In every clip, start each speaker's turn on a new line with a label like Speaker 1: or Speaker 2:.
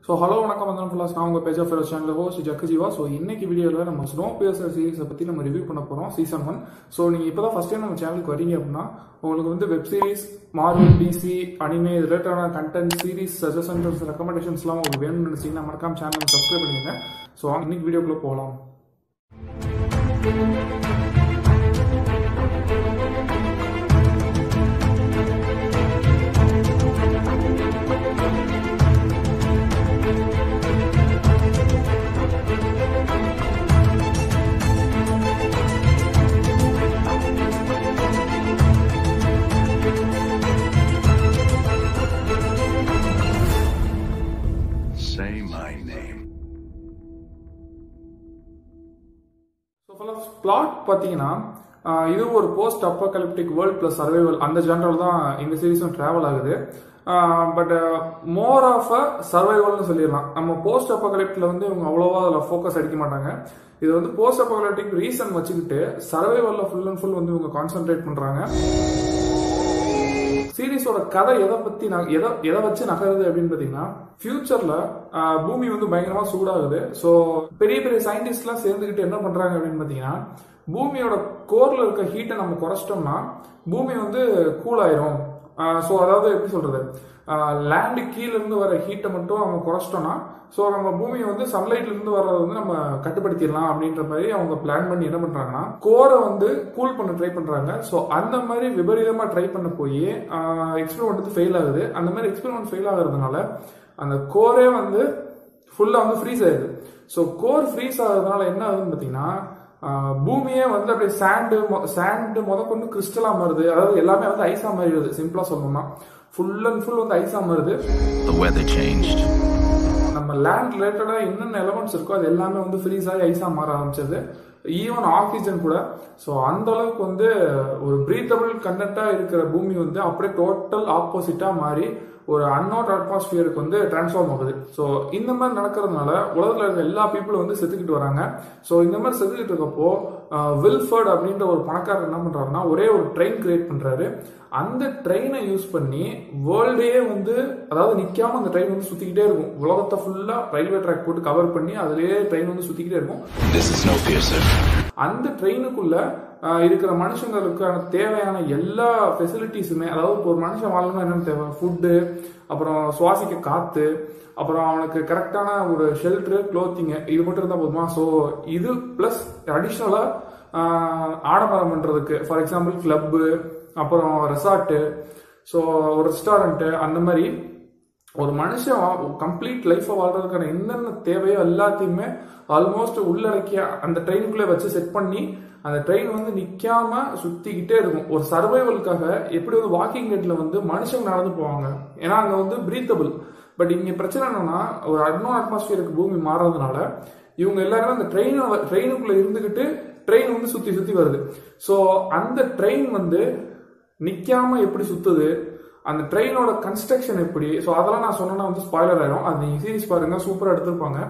Speaker 1: So hello வணக்கம் வந்தனம் ஃபுல்லாஸ் நான் உங்கள் page of channel host Jakku Jeeva so இன்னைக்கு வீடியோவில் நம்ம ஸ்னோ பேசர் சீரிஸை பற்றி நம்ம ரிவ்யூ பண்ண போகிறோம் சீசன் ஒன் ஸோ நீங்கள் இப்போ தான் ஃபஸ்ட் டைம் நம்ம சேனலுக்கு வரீங்க அப்படின்னா உங்களுக்கு வந்து web series Marvel DC anime ரிலேட்டடான கண்டென்ட் சீரிஸ் சஜஷன்ஸ் ரெக்கமெண்டேஷன்ஸ்லாம் உங்களுக்கு வேணும்னு நினச்சிங்கன்னா மறக்காம சேனல் சப்ஸ்கிரைப் பண்ணிடுங்க ஸோ இன்னைக்கு வீடியோக்குள்ளே போகலாம்
Speaker 2: Say my name.
Speaker 1: ஸோ ஃபுல்லாக பிளாட் பார்த்தீங்கன்னா ஆஹ் இது ஒரு post apocalyptic world plus survival அந்த ஜென்ரல் தான் இந்த சீரீஸும் ட்ராவல் ஆகுது பட் மோர் ஆஃப் அ சர்வைவல்னு சொல்லிடலாம் நம்ம போஸ்ட் அப்போகலிப்டில் வந்து இவங்க அவ்வளோவா அதில் ஃபோக்கஸ் அடிக்க மாட்டாங்க இது வந்து போஸ்ட் அப்போகலிப்டிக் ரீசன் வச்சுக்கிட்டு சர்வைவலில் ஃபுல் அண்ட் ஃபுல் வந்து இவங்க கான்சென்ட்ரேட் பண்ணுறாங்க சீரிஸோட கதை எதை பத்தி நக- எதை எதை வச்சு நகருது அப்படின்னு பாத்தீங்கன்னா ஃபியூச்சர்ல பூமி வந்து பயங்கரமா சூடாகுது ஸோ பெரிய பெரிய சயின்டிஸ்ட்லாம் சேர்ந்துக்கிட்டு என்ன பண்றாங்க அப்படின்னு பாத்தீங்கன்னா பூமியோட கோர்ல இருக்க ஹீட்டை நம்ம குறைச்சிட்டோம்னா பூமி வந்து கூல் ஆயிரும் ஸோ அதாவது எப்படி சொல்றது லேண்டு கீழ இருந்து வர ஹீட்டை மட்டும் நம்ம குறைச்சிட்டோம்னா ஸோ நம்ம பூமியை வந்து சன்லைட்ல இருந்து வர்றதை வந்து நம்ம கட்டுப்படுத்திடலாம் அப்படின்ற மாதிரி அவங்க பிளான் பண்ணி என்ன பண்றாங்கன்னா கோரை வந்து கூல் பண்ண ட்ரை பண்றாங்க ஸோ அந்த மாதிரி விபரீதமா ட்ரை பண்ண போய் எக்ஸ்பெரிமெண்ட் வந்து ஃபெயில் ஆகுது அந்த மாதிரி எக்ஸ்பெரிமெண்ட் ஃபெயில் ஆகுறதுனால அந்த கோரே வந்து ஃபுல்லா வந்து ஃப்ரீஸ் ஆயிடுது ஸோ கோர் ஃப்ரீஸ் ஆகுறதுனால என்ன ஆகுதுன்னு பார்த்தீங்கன்னா ஆஹ் பூமியே வந்து அப்படியே சாண்டு சாண்டு முத கொண்டு கிறிஸ்டலா மாறுது அதாவது எல்லாமே வந்து ஐஸா மாறிடுது சிம்பிளா சொல்லணும்னா ஃபுல் அண்ட் ஃபுல் வந்து ஐஸா மாறுது
Speaker 2: The weather changed.
Speaker 1: நம்ம லேண்ட் ரிலேட்டடாக என்னென்ன எலமெண்ட்ஸ் இருக்கோ அது எல்லாமே வந்து ஃப்ரீஸ் ஆகி ஐஸாக மாற ஆரம்பிச்சது ஈவன் ஆக்சிஜன் கூட ஸோ அந்த அளவுக்கு வந்து ஒரு பிரீத்தபிள் கண்டென்ட்டாக இருக்கிற பூமி வந்து அப்படியே டோட்டல் ஆப்போசிட்டாக மாறி ஒரு அன்னோட் அட்மாஸ்பியருக்கு வந்து டிரான்ஸ்ஃபார்ம் ஆகுது ஸோ இந்த மாதிரி நடக்கிறதுனால உலகத்தில் இருக்க எல்லா பீப்புளும் வந்து செத்துக்கிட்டு வராங்க ஸோ இந்த மாதிரி செத்துக்கிட்டு இருக்கப்போ வில்ஃபர்ட் அப்படின்ற ஒரு பணக்காரர் என்ன பண்றாருன்னா ஒரே ஒரு ட்ரெயின் கிரியேட் பண்றாரு அந்த ட்ரெயினை யூஸ் பண்ணி வேர்ல்டே வந்து அதாவது நிக்காம அந்த ட்ரெயின் வந்து சுத்திக்கிட்டே இருக்கும் உலகத்தை ஃபுல்லா ரயில்வே ட்ராக் போட்டு கவர் பண்ணி அதுலயே ட்ரெயின் வந்து சுத்திக்கிட்டே இருக்கும்
Speaker 2: This is no piercer.
Speaker 1: அந்த ட்ரெயினுக்குள்ள ஆஹ், இருக்கிற மனுஷங்களுக்கான தேவையான எல்லா ஃபெசிலிட்டிஸுமே அதாவது இப்போ ஒரு மனுஷன் வாழணும்னா என்னென்ன தேவை ஃபுட்டு அப்புறம் சுவாசிக்க காத்து அப்புறம் அவனுக்கு கரெக்டான ஒரு ஷெல்டரு க்ளோத்திங் இது மட்டும் இருந்தால் போதுமா ஸோ இது ப்ளஸ் அடிஷ்னலாக ஆடம்பரம் பண்ணுறதுக்கு ஃபார் எக்ஸாம்பிள் கிளப்பு அப்புறம் ரெசார்ட்டு ஸோ ஒரு ரெஸ்டாரண்ட்டு அந்த மாதிரி ஒரு மனுஷன் கம்ப்ளீட் லைஃப்பை வாழ்றதுக்கான என்னென்ன தேவையோ எல்லாத்தையுமே ஆல்மோஸ்ட் உள்ளடக்கிய அந்த ட்ரெயினுக்குள்ளே வச்சு செட் பண்ணி அந்த ட்ரெயின் வந்து நிக்காம சுத்திக்கிட்டே இருக்கும் ஒரு சர்வைவலுக்காக எப்படி வந்து வாக்கிங் டேட்ல வந்து மனுஷங்க நடந்து போவாங்க ஏன்னா அங்க வந்து பிரீத்தபிள் பட் இங்க பிரச்சனை என்னன்னா ஒரு அன்னோன் அட்மாஸ்பியருக்கு பூமி மாறுறதுனால இவங்க எல்லாருமே அந்த ட்ரெயின் ட்ரெயினுக்குள்ள இருந்துகிட்டு ட்ரெயின் வந்து சுத்தி சுத்தி வருது ஸோ அந்த ட்ரெயின் வந்து நிக்காம எப்படி சுத்துது அந்த ட்ரெயினோட கன்ஸ்ட்ரக்ஷன் எப்படி ஸோ அதெல்லாம் நான் சொன்னேன்னா வந்து ஸ்பாய்லர் ஆயிரும் அது நீங்க சீரிஸ் பாருங்க சூப்பரா எடுத்திருப்பாங்க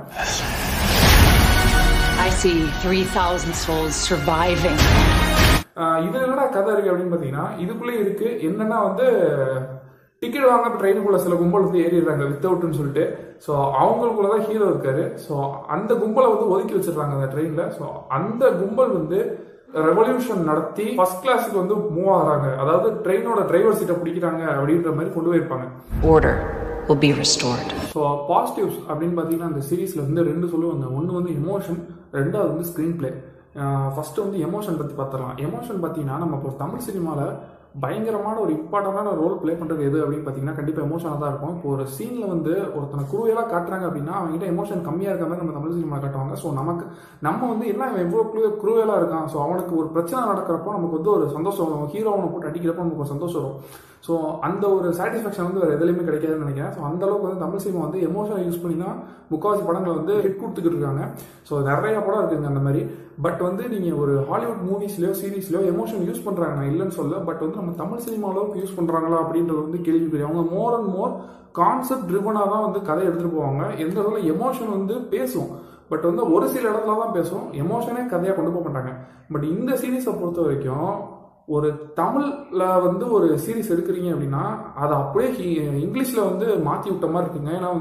Speaker 3: I see 3,000 souls surviving.
Speaker 1: ஆஹ் இதுல என்னடா கதை இருக்கு அப்படின்னு பாத்தீங்கன்னா இதுக்குள்ளே இருக்கு என்னன்னா வந்து டிக்கெட் வாங்க ட்ரெயினுக்குள்ள சில கும்பல் வந்து ஏறிடுறாங்க வித்தவுட்னு சொல்லிட்டு ஸோ அவங்களுக்குள்ள தான் ஹீரோ இருக்காரு ஸோ அந்த கும்பலை வந்து ஒதுக்கி வச்சிடுறாங்க அந்த ட்ரெயின்ல ஸோ அந்த கும்பல் வந்து ரெவல்யூஷன் நடத்தி ஃபர்ஸ்ட் கிளாஸுக்கு வந்து மூவ் ஆகுறாங்க அதாவது ட்ரெயினோட டிரைவர் சீட்டை பிடிக்கிறாங்க அப்படின்ற மாதிரி கொண்டு போயிருப்பாங்க
Speaker 3: Order will be restored.
Speaker 1: So positives அப்படின்னு பார்த்தீங்கன்னா அந்த சீரீஸில் வந்து ரெண்டு சொல்லுவாங்க ஒன்று வந்து எமோஷன் ரெண்டாவது வந்து ஸ்க்ரீன் பிளே ஃபர்ஸ்ட் வந்து எமோஷன் பற்றி பார்த்துடலாம் எமோஷன் பார்த்தீங்கன்னா நம்ம இப்போ தமிழ் சினிமாவில் பயங்கரமான ஒரு இம்பார்ட்டண்டான ரோல் ப்ளே பண்ணுறது எது அப்படின்னு பார்த்தீங்கன்னா கண்டிப்பாக எமோஷனாக தான் இருக்கும் இப்போ ஒரு சீனில் வந்து ஒருத்தனை குருவியலாக காட்டுறாங்க அப்படின்னா அவங்ககிட்ட எமோஷன் கம்மியாக இருக்க மாதிரி நம்ம தமிழ் சினிமா காட்டுவாங்க ஸோ நமக்கு நம்ம வந்து என்ன இவன் எவ்வளோ குரு குருவியலாக இருக்கான் ஸோ அவனுக்கு ஒரு பிரச்சனை நடக்கிறப்போ நமக்கு வந்து ஒரு சந்தோஷம் வரும் ஹீரோ அவனை போட்டு அடிக்கிறப்போ நமக்கு ஒரு சந்தோஷம் வரும் ஸோ அந்த ஒரு சாட்டிஸ்ஃபேக்ஷன் வந்து வேறு எதுலையுமே கிடைக்காதுன்னு நினைக்கிறேன் ஸோ அந்த அளவுக்கு வந்து தமிழ் சினிமா வந்து எமோஷனை யூஸ் பண்ணி தான் முக்காவாசி படங்கள் வந்து ஹிட் கொடுத்துக்கிட்டு இருக்காங்க ஸோ நிறைய படம் இருக்குங்க அந்த மாதிரி பட் வந்து நீங்கள் ஒரு ஹாலிவுட் மூவிஸ்லையோ சீரிஸ்லையோ எமோஷன் யூஸ் பண்ணுறாங்க நான் இல்லைன்னு சொல்ல பட் வந்து நம்ம தமிழ் சினிமா அளவுக்கு யூஸ் பண்ணுறாங்களா அப்படின்றது வந்து கேள்விக்குரிய அவங்க மோர் அண்ட் மோர் கான்செப்ட் ட்ரிவனாக தான் வந்து கதை எடுத்துகிட்டு போவாங்க எந்த இடத்துல எமோஷன் வந்து பேசும் பட் வந்து ஒரு சில இடத்துல தான் பேசும் எமோஷனே கதையாக கொண்டு போக மாட்டாங்க பட் இந்த சீரீஸை பொறுத்த வரைக்கும் ஒரு தமிழ்ல வந்து ஒரு சீரிஸ் எடுக்கிறீங்க அப்படின்னா அதை அப்படியே ஹி- இங்கிலீஷ்ல வந்து மாத்தி விட்ட மாதிரி இருக்குங்க ஏன்னா வந்து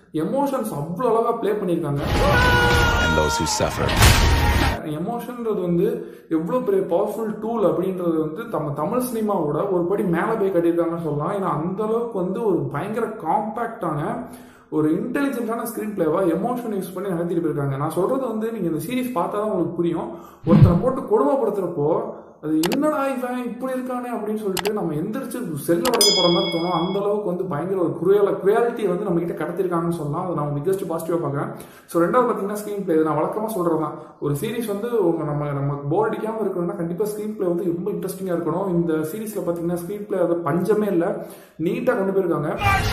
Speaker 1: எமோஷன்ஸ் அவ்வளோ அழகாக ப்ளே பண்ணியிருக்காங்க
Speaker 2: And those who suffer.
Speaker 1: எமோஷன்ன்றது வந்து எவ்வளோ பெரிய பவர்ஃபுல் டூல் அப்படின்றது வந்து நம்ம தமிழ் சினிமாவோட ஒரு படி மேலே போய் கட்டியிருக்காங்கன்னு சொல்லலாம் ஏன்னா அந்த அளவுக்கு வந்து ஒரு பயங்கர காம்பேக்டான ஒரு இன்டெலிஜென்ட்டான ஸ்க்ரீன் பிளேவா எமோஷன் யூஸ் பண்ணி நடத்திட்டு போயிருக்காங்க நான் சொல்றது வந்து நீங்க இந்த சீரிஸ் பார்த்தா தான் உங்களுக்கு புரியும் ஒருத்தரை போட்டு கொடுமைப்படுத்துறப்போ அது என்னடா இவன் இப்படி இருக்கானே அப்படின்னு சொல்லிட்டு நம்ம எந்திரிச்சு செல்ல உடைக்க போற மாதிரி தோணும் அந்த அளவுக்கு வந்து பயங்கர ஒரு குரியல குரியாலிட்டியை வந்து நம்ம கிட்ட கடத்திருக்காங்கன்னு சொல்லலாம் அதை நான் பிக்கஸ்ட் பாசிட்டிவா பார்க்குறேன் ஸோ ரெண்டாவது பார்த்தீங்கன்னா ஸ்க்ரீன் பிளே நான் வழக்கமாக சொல்றது தான் ஒரு சீரிஸ் வந்து உங்க நம்ம நமக்கு போர் அடிக்காம இருக்கணும்னா கண்டிப்பாக ஸ்க்ரீன் பிளே வந்து ரொம்ப இன்ட்ரெஸ்டிங்காக இருக்கணும் இந்த சீரிஸ்ல பார்த்தீங்கன்னா ஸ்க்ரீன் பிளே அது பஞ்சமே இல்லை நீட்டாக கொண்டு போயிருக்காங்க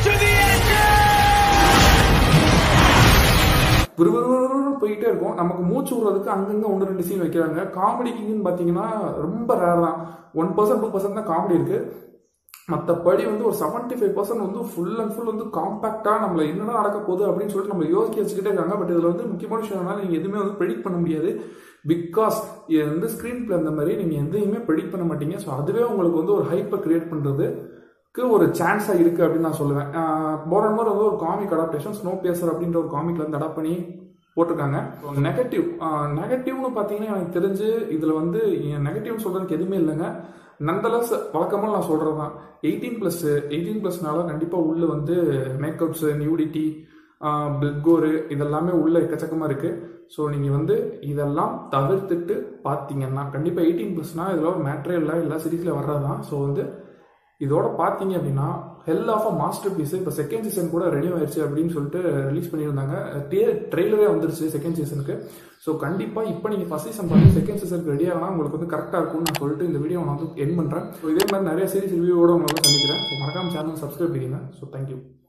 Speaker 1: விறுவிறுவிறுன்னு போயிட்டே இருக்கும் நமக்கு மூச்சு விடுறதுக்கு அங்கங்க ஒன்று ரெண்டு சீன் வைக்கிறாங்க காமெடி கிங்னு பார்த்தீங்கன்னா ரொம்ப ரேர் தான் ஒன் பர்சன்ட் டூ பர்சன்ட் தான் காமெடி இருக்கு மற்றபடி வந்து ஒரு செவன்டி ஃபைவ் பர்சன்ட் வந்து ஃபுல் அண்ட் ஃபுல் வந்து காம்பாக்டாக நம்மள என்னடா நடக்க போகுது அப்படின்னு சொல்லிட்டு நம்ம யோசிக்க வச்சுக்கிட்டே இருக்காங்க பட் இதில் வந்து முக்கியமான விஷயம் என்னன்னா நீங்கள் எதுவுமே வந்து ப்ரெடிக்ட் பண்ண முடியாது பிகாஸ் இது வந்து ஸ்க்ரீன் பிளே அந்த மாதிரி நீங்கள் எதையுமே ப்ரெடிக்ட் பண்ண மாட்டீங்க ஸோ அதுவே உங்களுக்கு வந்து ஒரு ஹைப்பை கிரியேட் பண்ணுறது ஒரு சான்ஸாக இருக்குது அப்படின்னு நான் சொல்லுவேன் மோர் அண்ட் மோர் வந்து ஒரு காமிக் அடாப்டேஷன் ஸ்னோ பேசர் அப்படின்ற ஒரு காமிக்ல வந்து அடாப்ட் பண்ணி போட்டிருக்காங்க நெகட்டிவ் நெகட்டிவ்னு பார்த்தீங்கன்னா எனக்கு தெரிஞ்சு இதில் வந்து நெகட்டிவ் சொல்கிறதுக்கு எதுவுமே இல்லைங்க நந்தலஸ் வழக்கமாக நான் சொல்கிறது தான் எயிட்டீன் ப்ளஸ் எயிட்டீன் ப்ளஸ்னால கண்டிப்பாக உள்ள வந்து மேக்கப்ஸு நியூடிட்டி பிளட்கோரு இதெல்லாமே உள்ள எக்கச்சக்கமாக இருக்குது ஸோ நீங்கள் வந்து இதெல்லாம் தவிர்த்துட்டு பார்த்தீங்கன்னா கண்டிப்பாக எயிட்டீன் ப்ளஸ்னால் இதில் ஒரு மேட்ரே இல்லை எல்லா சீரீஸில் வர்றது தான் ஸோ வந்து இதோட பார்த்தீங்க அப்படின்னா hell of a masterpiece இப்போ செகண்ட் சீசன் கூட ரெடி ஆயிடுச்சு அப்படின்னு சொல்லிட்டு ரிலீஸ் பண்ணியிருந்தாங்க ட்ரெய்லரே வந்துருச்சு செகண்ட் சீசனுக்கு ஸோ கண்டிப்பாக இப்போ நீங்கள் ஃபஸ்ட் சீசன் பார்த்து செகண்ட் சீசனுக்கு ரெடி ஆகலாம் உங்களுக்கு வந்து கரெக்டாக இருக்கும்னு நான் சொல்லிட்டு இந்த வீடியோ நான் வந்து என் பண்ணுறேன் ஸோ இதே மாதிரி நிறைய சீரிஸ் ரிவ்யூவோட உங்களை வந்து சந்திக்கிறேன் ஸோ மறக்காம சேனல் சப்ஸ்கிரைப் பண்ணிடுங்க ஸோ தேங்க்யூ